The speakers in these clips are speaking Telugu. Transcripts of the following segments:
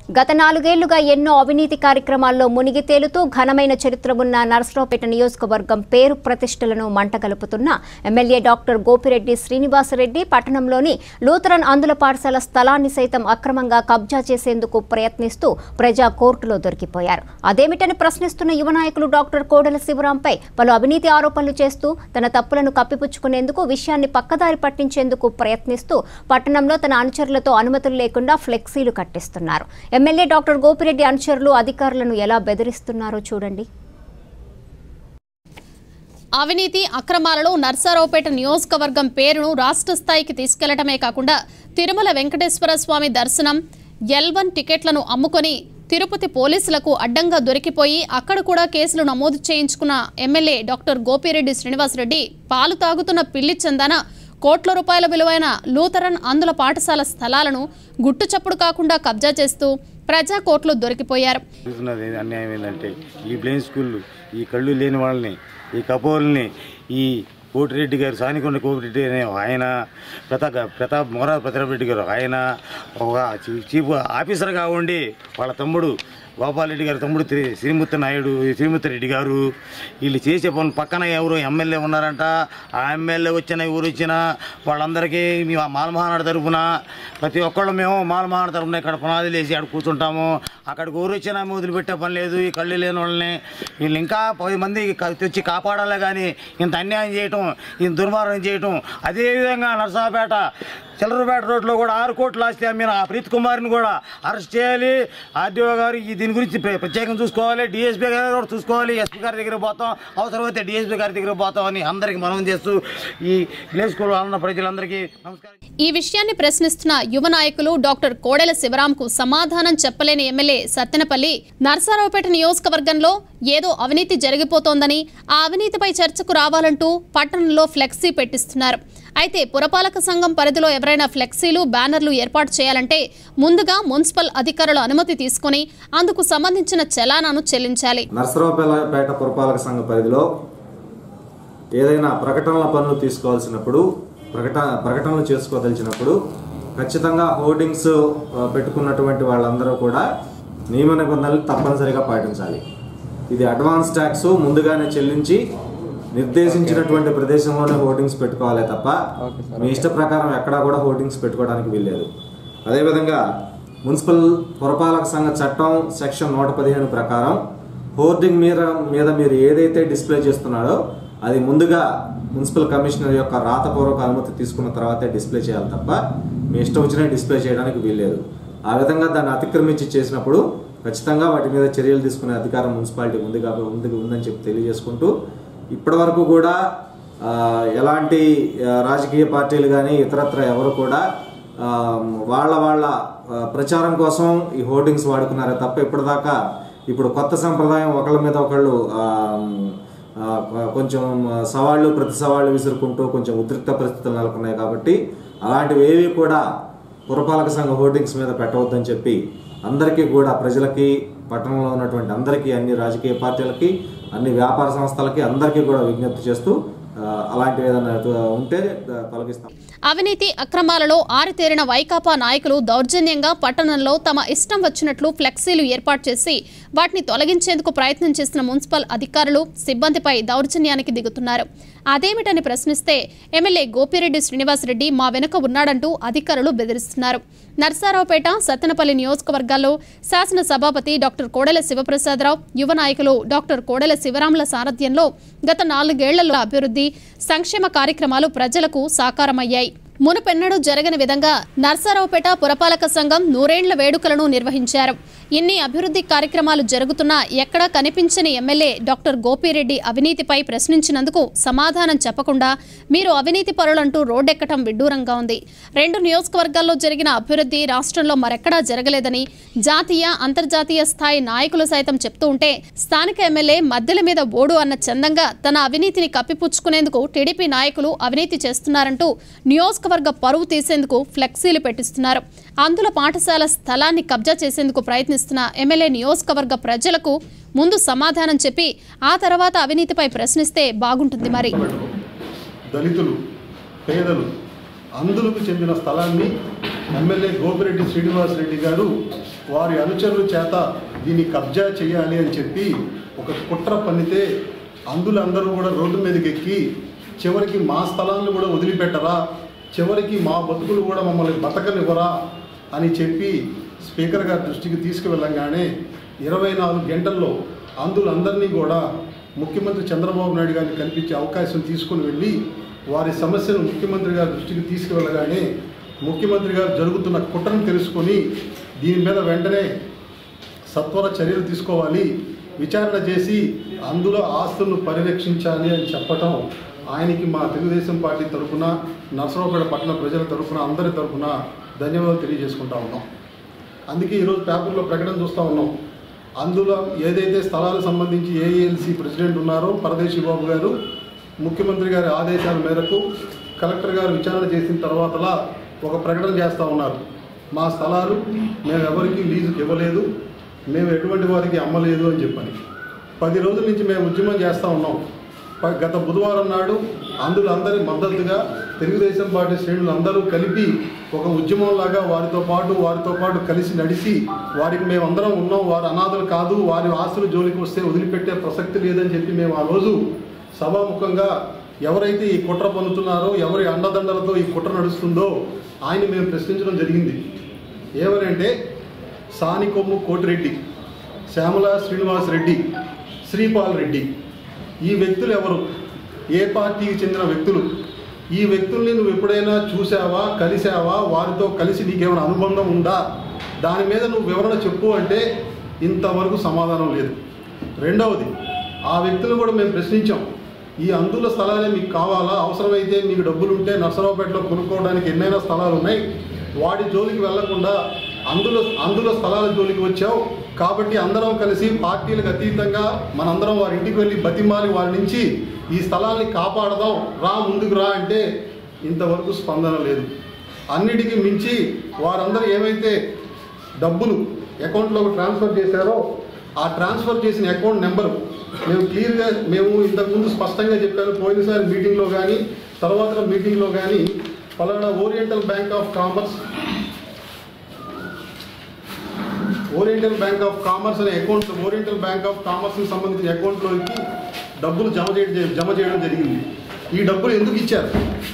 గత నాలుగేళ్లుగా ఎన్నో అవినీతి కార్యక్రమాల్లో మునిగి తేలుతూ ఘనమైన చరిత్ర ఉన్న నరసరావుపేట నియోజకవర్గం పేరు ప్రతిష్టలను మంటగలుపుతున్న ఎమ్మెల్యే డాక్టర్ గోపిరెడ్డి శ్రీనివాసరెడ్డి పట్టణంలోని లూథరన్ అందుల పాఠశాల స్థలాన్ని సైతం అక్రమంగా కబ్జా చేసేందుకు ప్రయత్నిస్తూ ప్రజా కోర్టులో దొరికిపోయారు అదేమిటని ప్రశ్నిస్తున్న యువ నాయకులు డాక్టర్ కోడెల శివరాంపై పలు అవినీతి ఆరోపణలు చేస్తూ తన తప్పులను కప్పిపుచ్చుకునేందుకు విషయాన్ని పక్కదారి పట్టించేందుకు ప్రయత్నిస్తూ పట్టణంలో తన అనుచరులతో అనుమతులు లేకుండా ఫ్లెక్సీలు కట్టిస్తున్నారు ఎమ్మెల్యే డాక్టర్ గోపిరెడ్డి అనుచరులు అధికారులను ఎలా బెదిరిస్తున్నారో చూడండి అవినీతి అక్రమాలలో నర్సారావుపేట నియోజకవర్గం పేరును రాష్ట్ర స్థాయికి తీసుకెళ్లటమే కాకుండా తిరుమల వెంకటేశ్వర స్వామి దర్శనం ఎల్ వన్ టికెట్లను అమ్ముకొని తిరుపతి పోలీసులకు అడ్డంగా దొరికిపోయి అక్కడ కూడా కేసులు నమోదు చేయించుకున్న ఎమ్మెల్యే డాక్టర్ గోపిరెడ్డి శ్రీనివాసరెడ్డి పాలు తాగుతున్న పిల్లి చందన కోట్ల రూపాయల విలువైన లూథరన్ అందుల పాఠశాల స్థలాలను గుట్టుచప్పుడు కాకుండా కబ్జా చేస్తూ ప్రజా కోర్టులో దొరికిపోయారు చూస్తున్నది అన్యాయం ఏంటంటే ఈ బ్లైండ్ స్కూళ్ళు ఈ కళ్ళు లేని వాళ్ళని ఈ కపోల్ని ఈ కోటిరెడ్డి గారు సానికొండ కోటిరెడ్డి అనే ఆయన ప్రతాప్ ప్రతాప్ మొరా ప్రతాప్ రెడ్డి గారు ఆయన ఒక చీ- చీఫ్ ఆఫీసర్గా ఉండి వాళ్ళ తమ్ముడు గోపాలరెడ్డి గారి తమ్ముడు శ్రీ శ్రీమూర్తి నాయుడు శ్రీమూర్తి రెడ్డి గారు వీళ్ళు చేసే పనులు పక్కన ఎవరు ఎమ్మెల్యే ఉన్నారంట ఆ ఎమ్మెల్యే వచ్చిన ఊరు వచ్చినా వాళ్ళందరికీ మేము ఆ మాలమహానాడు తరపున ప్రతి ఒక్కళ్ళు మేము మాలమహానాడు తరపున ఇక్కడ పునాదులు వేసి అక్కడ కూర్చుంటాము అక్కడికి ఊరు వచ్చినా మేము వదిలిపెట్టే పని లేదు ఈ కళ్ళు లేని వాళ్ళని వీళ్ళు ఇంకా పది మంది క- తెచ్చి కాపాడాలే కానీ ఇంత అన్యాయం చేయటం ఇంత దుర్మార్గం చేయటం అదేవిధంగా నర్సాపేట చిల్లరపేట రోడ్లో కూడా ఆరు కోట్లు ఆస్తి అమ్మిన ఆ ప్రీత్ కుమార్ని కూడా అరెస్ట్ చేయాలి ఆర్డీఓ గారు ఈ దీని గురించి ప్ర- ప్రత్యేకంగా చూసుకోవాలి డిఎస్పీ గారు కూడా చూసుకోవాలి ఎస్పీ గారి దగ్గర పోతాం అవసరమైతే డిఎస్పీ గారి దగ్గర పోతాం అని అందరికీ మనం చేస్తూ ఈ విలేజ్ స్కూల్ ఉన్న ప్రజలందరికీ నమస్కారం ఈ విషయాన్ని ప్రశ్నిస్తున్న యువ నాయకులు డాక్టర్ కోడెల శివరాంకు సమాధానం చెప్పలేని ఎమ్మెల్యే సత్తెనపల్లి నర్సారావుపేట నియోజకవర్గంలో ఏదో అవినీతి జరిగిపోతోందని ఆ అవినీతిపై చర్చకు రావాలంటూ పట్టణంలో ఫ్లెక్సీ పెట్టిస్తున్నారు అయితే పురపాలక సంఘం పరిధిలో ఎవరైనా ఫ్లెక్సీలు బ్యానర్లు ఏర్పాటు చేయాలంటే ముందుగా మున్సిపల్ అధికారుల అనుమతి తీసుకుని అందుకు సంబంధించిన చలానాను చెల్లించాలి నర్సరావుపేట పురపాలక సంఘ పరిధిలో ఏదైనా ప్రకటనల పనులు తీసుకోవాల్సినప్పుడు ప్రకట ప్రకటనలు చేసుకోదలిచినప్పుడు ఖచ్చితంగా హోర్డింగ్స్ ఆ, పెట్టుకున్నటువంటి వాళ్ళందరూ కూడా నియమ నిబంధనలు తప్పనిసరిగా పాటించాలి ఇది అడ్వాన్స్ ట్యాక్స్ ముందుగానే చెల్లించి నిర్దేశించినటువంటి ప్రదేశంలోనే హోర్డింగ్స్ పెట్టుకోవాలే తప్ప మీ ఇష్ట ప్రకారం ఎక్కడా కూడా హోర్డింగ్స్ పెట్టుకోవడానికి వీల్లేదు అదేవిధంగా మున్సిపల్ పురపాలక సంఘ చట్టం సెక్షన్ నూట పదిహేను ప్రకారం హోర్డింగ్ మీద మీద మీరు ఏదైతే డిస్ప్లే చేస్తున్నాడో అది ముందుగా మున్సిపల్ కమిషనర్ యొక్క రాతపూర్వక అనుమతి తీసుకున్న తర్వాతే డిస్ప్లే చేయాలి తప్ప మీ ఇష్టం వచ్చిన డిస్ప్లే చేయడానికి వీల్లేదు ఆ విధంగా దాన్ని అతిక్రమించి చేసినప్పుడు ఖచ్చితంగా వాటి మీద చర్యలు తీసుకునే అధికారం మున్సిపాలిటీ ఉంది కాబట్టి ఉంది ఉందని చెప్పి తెలియజేసుకుంటూ ఇప్పటివరకు కూడా ఆ, ఎలాంటి ఆ, రాజకీయ పార్టీలు కానీ ఇతరత్ర ఎవరు కూడా ఆ, వాళ్ళ వాళ్ళ ఆ, ప్రచారం కోసం ఈ హోర్డింగ్స్ వాడుకున్నారే తప్ప ఇప్పటిదాకా ఇప్పుడు కొత్త సంప్రదాయం ఒకళ్ళ మీద ఒకళ్ళు ఆ, ఆ, కొంచెం సవాళ్ళు ప్రతి సవాళ్ళు విసురుకుంటూ కొంచెం ఉద్రిక్త పరిస్థితులు నెలకొన్నాయి కాబట్టి అలాంటివి ఏవి కూడా పురపాలక సంఘ హోర్డింగ్స్ మీద పెట్టవద్దని చెప్పి అందరికీ కూడా ప్రజలకి పట్టణంలో ఉన్నటువంటి అందరికీ అన్ని రాజకీయ పార్టీలకి అన్ని వ్యాపార సంస్థలకి అందరికీ కూడా విజ్ఞప్తి చేస్తూ ఆ, అలాంటివి ఏదైనా ఉంటే ఆ, తొలగిస్తాం అవినీతి అక్రమాలలో ఆరితేరిన వైకాపా నాయకులు దౌర్జన్యంగా పట్టణంలో తమ ఇష్టం వచ్చినట్లు ఫ్లెక్సీలు ఏర్పాటు చేసి వాటిని తొలగించేందుకు ప్రయత్నం చేసిన మున్సిపల్ అధికారులు సిబ్బందిపై దౌర్జన్యానికి దిగుతున్నారు అదేమిటని ప్రశ్నిస్తే ఎమ్మెల్యే గోపిరెడ్డి శ్రీనివాసరెడ్డి మా వెనుక ఉన్నాడంటూ అధికారులు బెదిరిస్తున్నారు నర్సారావుపేట సత్తెనపల్లి నియోజకవర్గాల్లో శాసన సభాపతి డాక్టర్ కోడెల శివప్రసాదరావు యువ నాయకులు డాక్టర్ కోడెల శివరాముల సారథ్యంలో గత నాలుగేళ్లలో అభివృద్ధి సంక్షేమ కార్యక్రమాలు ప్రజలకు సాకారమయ్యాయి మునుపెన్నడూ జరగని విధంగా నర్సారావుపేట పురపాలక సంఘం నూరేండ్ల వేడుకలను నిర్వహించారు ఇన్ని అభివృద్ధి కార్యక్రమాలు జరుగుతున్నా ఎక్కడా కనిపించని ఎమ్మెల్యే డాక్టర్ గోపిరెడ్డి అవినీతిపై ప్రశ్నించినందుకు సమాధానం చెప్పకుండా మీరు అవినీతి పరులంటూ రోడ్డెక్కటం విడ్డూరంగా ఉంది రెండు నియోజకవర్గాల్లో జరిగిన అభివృద్ధి రాష్ట్రంలో మరెక్కడా జరగలేదని జాతీయ అంతర్జాతీయ స్థాయి నాయకులు సైతం చెప్తూ ఉంటే స్థానిక ఎమ్మెల్యే మద్దెల మీద ఓడు అన్న చందంగా తన అవినీతిని కప్పిపుచ్చుకునేందుకు టీడీపీ నాయకులు అవినీతి చేస్తున్నారంటూ నియోజకవర్గ పరువు తీసేందుకు ఫ్లెక్సీలు పెట్టిస్తున్నారు అందుల పాఠశాల స్థలాన్ని కబ్జా చేసేందుకు ప్రయత్నిస్తున్న ఎమ్మెల్యే నియోజకవర్గ ప్రజలకు ముందు సమాధానం చెప్పి ఆ తర్వాత అవినీతిపై ప్రశ్నిస్తే బాగుంటుంది మరి దళితులు పేదలు అందులకు చెందిన స్థలాన్ని ఎమ్మెల్యే గోపిరెడ్డి శ్రీనివాసరెడ్డి గారు వారి అనుచరుల చేత దీన్ని కబ్జా చేయాలి అని చెప్పి ఒక కుట్ర పన్నితే అందులందరూ కూడా రోడ్డు మీదకి ఎక్కి చివరికి మా స్థలాలను కూడా వదిలిపెట్టరా చివరికి మా బతుకులు కూడా మమ్మల్ని బతకనివ్వరా అని చెప్పి స్పీకర్ గారి దృష్టికి తీసుకువెళ్ళంగానే ఇరవై నాలుగు గంటల్లో అందులందరినీ కూడా ముఖ్యమంత్రి చంద్రబాబు నాయుడు గారిని కల్పించే అవకాశం తీసుకుని వెళ్ళి వారి సమస్యను ముఖ్యమంత్రి గారి దృష్టికి తీసుకువెళ్ళగానే ముఖ్యమంత్రి గారు జరుగుతున్న కుట్రను తెలుసుకొని దీని మీద వెంటనే సత్వర చర్యలు తీసుకోవాలి విచారణ చేసి అందులో ఆస్తులను పరిరక్షించాలి అని చెప్పటం ఆయనకి మా తెలుగుదేశం పార్టీ తరఫున నర్సరావుపేట పట్టణ ప్రజల తరఫున అందరి తరఫున ధన్యవాదాలు తెలియజేసుకుంటా ఉన్నాం అందుకే ఈరోజు పేపర్లో ప్రకటన చూస్తూ ఉన్నాం అందులో ఏదైతే స్థలాలకు సంబంధించి ఏఏఎల్సి ప్రెసిడెంట్ ఉన్నారో పరదేశి బాబు గారు ముఖ్యమంత్రి గారి ఆదేశాల మేరకు కలెక్టర్ గారు విచారణ చేసిన తర్వాతలా ఒక ప్రకటన చేస్తూ ఉన్నారు మా స్థలాలు మేము ఎవరికి లీజుకి ఇవ్వలేదు మేము ఎటువంటి వారికి అమ్మలేదు అని చెప్పని పది రోజుల నుంచి మేము ఉద్యమం చేస్తూ ఉన్నాం ప- గత బుధవారం నాడు అందులో అందరి మద్దతుగా తెలుగుదేశం పార్టీ శ్రేణులు అందరూ కలిపి ఒక ఉద్యమంలాగా వారితో పాటు వారితో పాటు కలిసి నడిచి వారికి మేమందరం ఉన్నాం వారి అనాథలు కాదు వారి ఆస్తులు జోలికి వస్తే వదిలిపెట్టే ప్రసక్తి లేదని చెప్పి మేము ఆ రోజు సభాముఖంగా ఎవరైతే ఈ కుట్ర పొందుతున్నారో ఎవరి అండదండలతో ఈ కుట్ర నడుస్తుందో ఆయన మేము ప్రశ్నించడం జరిగింది ఏమనంటే సానికొమ్ము కోటిరెడ్డి శ్యామల శ్రీనివాస్ రెడ్డి శ్రీపాల్ రెడ్డి ఈ వ్యక్తులు ఎవరు ఏ పార్టీకి చెందిన వ్యక్తులు ఈ వ్యక్తుల్ని నువ్వు ఎప్పుడైనా చూసావా కలిసావా వారితో కలిసి నీకేమైనా అనుబంధం ఉందా దాని మీద నువ్వు వివరణ చెప్పు అంటే ఇంతవరకు సమాధానం లేదు రెండవది ఆ వ్యక్తులు కూడా మేము ప్రశ్నించాం ఈ అందుల స్థలాలే మీకు కావాలా అవసరమైతే మీకు డబ్బులు ఉంటే నర్సరావుపేటలో కొనుక్కోవడానికి ఎన్నైనా స్థలాలు ఉన్నాయి వాడి జోలికి వెళ్లకుండా అందులో అందులో స్థలాల జోలికి వచ్చావు కాబట్టి అందరం కలిసి పార్టీలకు అతీతంగా మనందరం వారి ఇంటికి వెళ్ళి బతిమాలి వారి నుంచి ఈ స్థలాల్ని కాపాడదాం రా ముందుకు రా అంటే ఇంతవరకు స్పందన లేదు అన్నిటికీ మించి వారందరూ ఏమైతే డబ్బులు అకౌంట్లోకి ట్రాన్స్ఫర్ చేశారో ఆ ట్రాన్స్ఫర్ చేసిన అకౌంట్ నెంబరు మేము క్లియర్గా మేము ఇంతకుముందు స్పష్టంగా చెప్పాను పోయినసారి మీటింగ్లో కానీ తర్వాత మీటింగ్లో కానీ ఫలానా Oriental Bank of Commerce Oriental Bank of Commerce అనే అకౌంట్ ఓరియంటల్ బ్యాంక్ ఆఫ్ కామర్స్కి సంబంధించిన అకౌంట్లోకి డబ్బులు జమ చేయడం జమ చేయడం జరిగింది ఈ డబ్బులు ఎందుకు ఇచ్చారు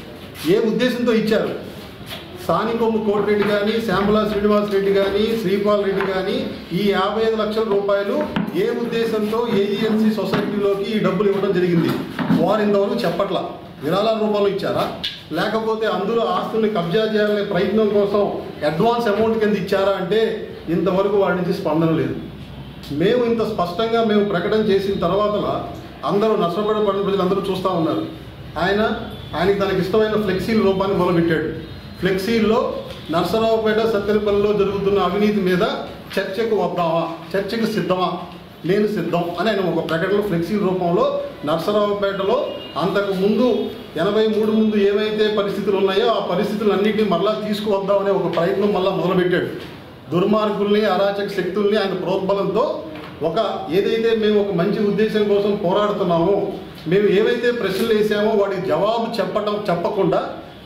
ఏ ఉద్దేశంతో ఇచ్చారు సానికొమ్ము కోటిరెడ్డి కానీ శ్యామలా శ్రీనివాస్ రెడ్డి కానీ శ్రీపాల్ రెడ్డి కానీ ఈ యాభై ఐదు లక్షల రూపాయలు ఏ ఉద్దేశంతో ఏఈఎన్సీ సొసైటీలోకి ఈ డబ్బులు ఇవ్వడం జరిగింది వారు ఇంతవరకు చెప్పట్ల విరాళాల రూపంలో ఇచ్చారా లేకపోతే అందులో ఆస్తుల్ని కబ్జా చేయాలనే ప్రయత్నం కోసం అడ్వాన్స్ అమౌంట్ కింద ఇచ్చారా అంటే ఇంతవరకు వాడి నుంచి స్పందన లేదు మేము ఇంత స్పష్టంగా మేము ప్రకటన చేసిన తర్వాత అందరూ నష్టపడే పడిన ప్రజలు అందరూ చూస్తూ ఉన్నారు ఆయన ఆయనకి తనకి ఇష్టమైన ఫ్లెక్సీల రూపాన్ని మొదలుపెట్టాడు ఫ్లెక్సీల్లో నర్సరావుపేట సత్తెనపల్లిలో జరుగుతున్న అవినీతి మీద చర్చకు వద్దామా చర్చకు సిద్ధమా నేను సిద్ధం అని ఆయన ఒక ప్రకటన ఫ్లెక్సీ రూపంలో నర్సరావుపేటలో అంతకు ముందు ఎనభై మూడు ముందు ఏవైతే పరిస్థితులు ఉన్నాయో ఆ పరిస్థితులన్నింటినీ మరలా తీసుకువద్దామనే ఒక ప్రయత్నం మళ్ళా మొదలుపెట్టాడు దుర్మార్గుల్ని అరాచక శక్తుల్ని ఆయన ప్రోద్బలంతో ఒక ఏదైతే మేము ఒక మంచి ఉద్దేశం కోసం పోరాడుతున్నామో మేము ఏవైతే ప్రశ్నలు వేసామో వాటికి జవాబు చెప్పటం చెప్పకుండా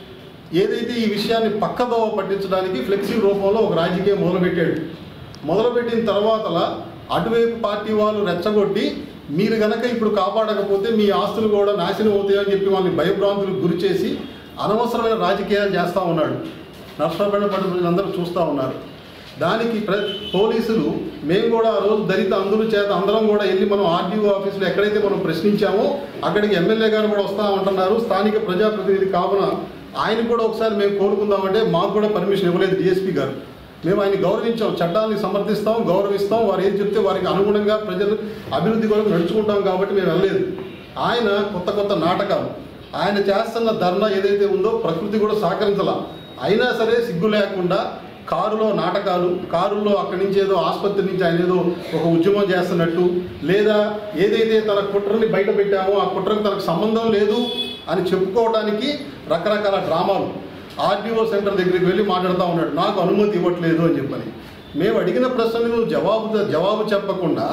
ఏదైతే ఈ విషయాన్ని పక్కదోవ పట్టించడానికి ఫ్లెక్సీ రూపంలో ఒక రాజకీయం మొదలుపెట్టాడు మొదలుపెట్టిన తర్వాతలా అటువైపు పార్టీ వాళ్ళు రెచ్చగొట్టి మీరు గనక ఇప్పుడు కాపాడకపోతే మీ ఆస్తులు కూడా నాశనం అవుతాయని చెప్పి వాళ్ళని భయభ్రాంతులకు గురి చేసి అనవసరమైన రాజకీయాలు చేస్తూ ఉన్నాడు నష్టపడిన పడిన ప్రజలందరూ చూస్తూ ఉన్నారు దానికి ప్ర పోలీసులు మేము కూడా ఆ రోజు దళిత అందుల చేత అందరం కూడా వెళ్ళి మనం ఆర్డీఓ ఆఫీసులో ఎక్కడైతే మనం ప్రశ్నించామో అక్కడికి ఎమ్మెల్యే గారు కూడా వస్తామంటున్నారు స్థానిక ప్రజాప్రతినిధి కావున ఆయన కూడా ఒకసారి మేము కోరుకుందామంటే మాకు కూడా పర్మిషన్ ఇవ్వలేదు డిఎస్పీ గారు మేము ఆయన గౌరవించాం చట్టాన్ని సమర్థిస్తాం గౌరవిస్తాం వారు ఏం చెప్తే వారికి అనుగుణంగా ప్రజలు అభివృద్ధి కొరకు నడుచుకుంటాం కాబట్టి మేము వెళ్ళలేదు ఆయన కొత్త కొత్త నాటకాలు ఆయన చేస్తున్న ధర్నా ఏదైతే ఉందో ప్రకృతి కూడా సహకరించాల అయినా సరే సిగ్గు లేకుండా కారులో నాటకాలు కారులో అక్కడి నుంచి ఏదో ఆసుపత్రి నుంచి ఆయన ఏదో ఒక ఉద్యమం చేస్తున్నట్టు లేదా ఏదైతే తన కుట్రని బయట పెట్టామో ఆ కుట్రకు తనకు సంబంధం లేదు అని చెప్పుకోవడానికి రకరకాల డ్రామాలు ఆర్డీఓ సెంటర్ దగ్గరికి వెళ్ళి మాట్లాడుతూ ఉన్నాడు నాకు అనుమతి ఇవ్వట్లేదు అని చెప్పని మేము అడిగిన ప్రశ్నకు నువ్వు జవాబు జవాబు చెప్పకుండా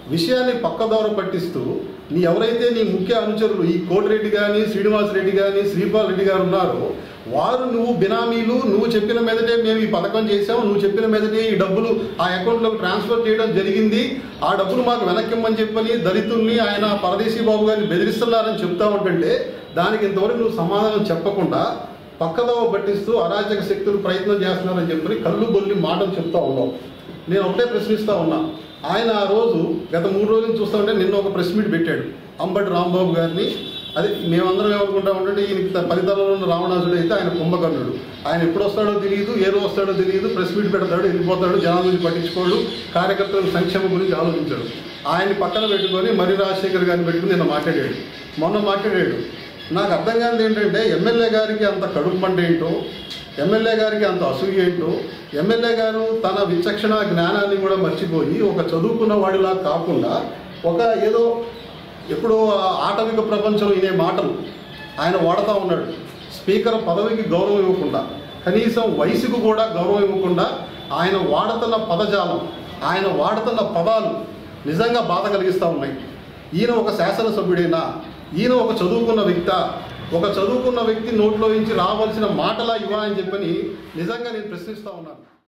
విషయాన్ని పక్కదోర పట్టిస్తూ నీ ఎవరైతే నీ ముఖ్య అనుచరులు ఈ కోటిరెడ్డి కానీ శ్రీనివాస్ రెడ్డి కానీ శ్రీపాల్ రెడ్డి గారు ఉన్నారో వారు నువ్వు బినామీలు నువ్వు చెప్పిన మీదటే మేము ఈ పథకం చేసాం నువ్వు చెప్పిన మీదటే ఈ డబ్బులు ఆ అకౌంట్లోకి ట్రాన్స్ఫర్ చేయడం జరిగింది ఆ డబ్బులు మాకు వెనక్కిమ్మని చెప్పని దళితుల్ని ఆయన పరదేశీ బాబు గారిని బెదిరిస్తున్నారని చెప్తా ఉంటుంటే దానికి ఇంతవరకు నువ్వు సమాధానం చెప్పకుండా పక్కదోవ పట్టిస్తూ అరాచక శక్తులు ప్రయత్నం చేస్తున్నారని చెప్పని కళ్ళు బొల్లి మాటలు చెప్తా ఉన్నావు నేను ఒకటే ప్రశ్నిస్తా ఉన్నా ఆయన ఆ రోజు గత మూడు రోజులు చూస్తా ఉంటే నిన్న ఒక ప్రెస్ మీట్ పెట్టాడు అంబటి రాంబాబు గారిని అది మేమందరం ఏమనుకుంటా ఉంటే ఈయన ఫలితాలలో ఉన్న రావణాసుడు అయితే ఆయన కుంభకర్ణుడు ఆయన ఎప్పుడు వస్తాడో తెలియదు ఏ రోజు వస్తాడో తెలియదు ప్రెస్ మీట్ పెడతాడు వెళ్ళిపోతాడు జనాల గురించి పట్టించుకోడు కార్యకర్తల సంక్షేమం గురించి ఆలోచించాడు ఆయన్ని పక్కన పెట్టుకొని మరి రాజశేఖర్ గారిని పెట్టుకుని నిన్న మాట్లాడాడు మొన్న మాట్లాడాడు నాకు అర్థం కానిది ఏంటంటే ఎమ్మెల్యే గారికి అంత కడుపు మంట ఏంటో ఎమ్మెల్యే గారికి అంత అసూయ ఏంటో ఎమ్మెల్యే గారు తన విచక్షణ జ్ఞానాన్ని కూడా మర్చిపోయి ఒక చదువుకున్న వాడిలా కాకుండా ఒక ఏదో ఎప్పుడో ఆ ఆటవిక ప్రపంచం వినే మాటలు ఆయన వాడుతూ ఉన్నాడు స్పీకర్ పదవికి గౌరవం ఇవ్వకుండా కనీసం వయసుకు కూడా గౌరవం ఇవ్వకుండా ఆయన వాడుతున్న పదజాలం ఆయన వాడుతున్న పదాలు నిజంగా బాధ కలిగిస్తూ ఉన్నాయి ఈయన ఒక శాసనసభ్యుడైనా ఈయన ఒక చదువుకున్న వ్యక్త ఒక చదువుకున్న వ్యక్తి నోట్లో నుంచి రావాల్సిన మాటలా ఇవ్వ అని చెప్పని నిజంగా నేను ప్రశ్నిస్తూ ఉన్నాను